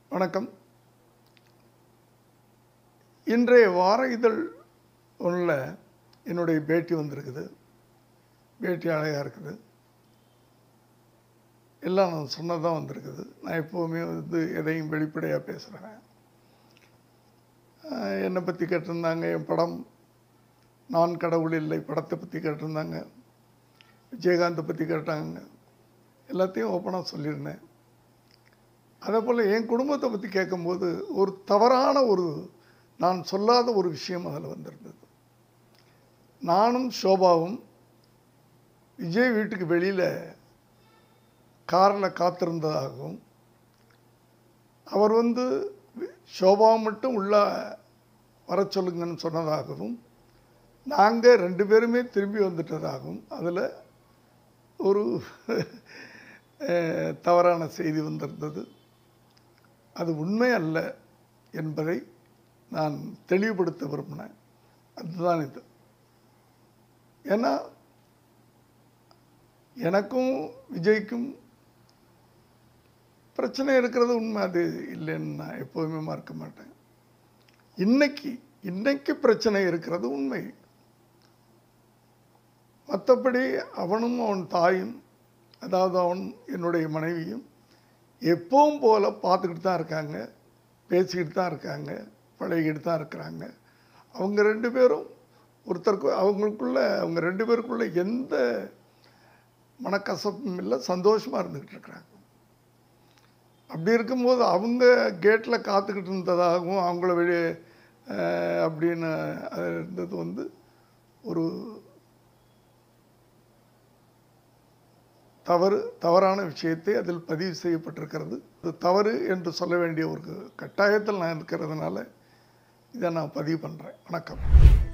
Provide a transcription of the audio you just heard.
வணக்கம் இன்றைய வார இதழ் ஒன்றில் என்னுடைய பேட்டி வந்திருக்குது பேட்டி அழகாக இருக்குது எல்லாம் நான் சொன்னதான் வந்திருக்குது நான் எப்போவுமே வந்து எதையும் வெளிப்படையாக பேசுகிறேன் என்னை பற்றி கேட்டிருந்தாங்க என் படம் நான் கடவுள் இல்லை படத்தை பற்றி கேட்டிருந்தாங்க விஜயகாந்தை பற்றி கேட்டாங்க எல்லாத்தையும் ஓப்பனாக சொல்லியிருந்தேன் அதே போல் என் குடும்பத்தை பற்றி கேட்கும்போது ஒரு தவறான ஒரு நான் சொல்லாத ஒரு விஷயம் அதில் வந்திருந்தது நானும் சோபாவும் விஜய் வீட்டுக்கு வெளியில் காரில் காத்திருந்ததாகவும் அவர் வந்து சோபா மட்டும் உள்ள வர சொல்லுங்கன்னு சொன்னதாகவும் நாங்கள் ரெண்டு பேருமே திரும்பி வந்துட்டதாகவும் அதில் ஒரு அஹ், தவறான செய்தி வந்திருந்தது அது உண்மை அல்ல என்பதை நான் தெளிவுபடுத்த விரும்பினேன் அதுதான் இது ஏன்னா எனக்கும் விஜய்க்கும் பிரச்சனை இருக்கிறது உண்மை அது இல்லைன்னு நான் எப்போதுமே மறக்க மாட்டேன் இன்னைக்கு இன்னைக்கு பிரச்சனை இருக்கிறது உண்மை மற்றபடி அவனும் அவன் தாயும் அதாவது அவன் என்னுடைய மனைவியும் எப்பவும் போல் பார்த்துக்கிட்டு தான் இருக்காங்க பேசிக்கிட்டு தான் இருக்காங்க பழகிக்கிட்டு தான் இருக்கிறாங்க அவங்க ரெண்டு பேரும் ஒருத்தருக்கு அவங்களுக்குள்ள அவங்க ரெண்டு பேருக்குள்ள எந்த மனக்கசப்பும் இல்லை சந்தோஷமாக இருந்துக்கிட்டு இருக்கிறாங்க அப்படி இருக்கும்போது அவங்க கேட்டில் காத்துக்கிட்டு இருந்ததாகவும் அவங்கள வெளியே அஹ், அப்படின்னு அது இருந்தது வந்து ஒரு தவறு தவறான விஷயத்தை அதில் பதிவு செய்யப்பட்டிருக்கிறது அது தவறு என்று சொல்ல வேண்டிய ஒரு கட்டாயத்தில் நான் இருக்கிறதுனால இதை நான் பதிவு பண்ணுறேன் வணக்கம்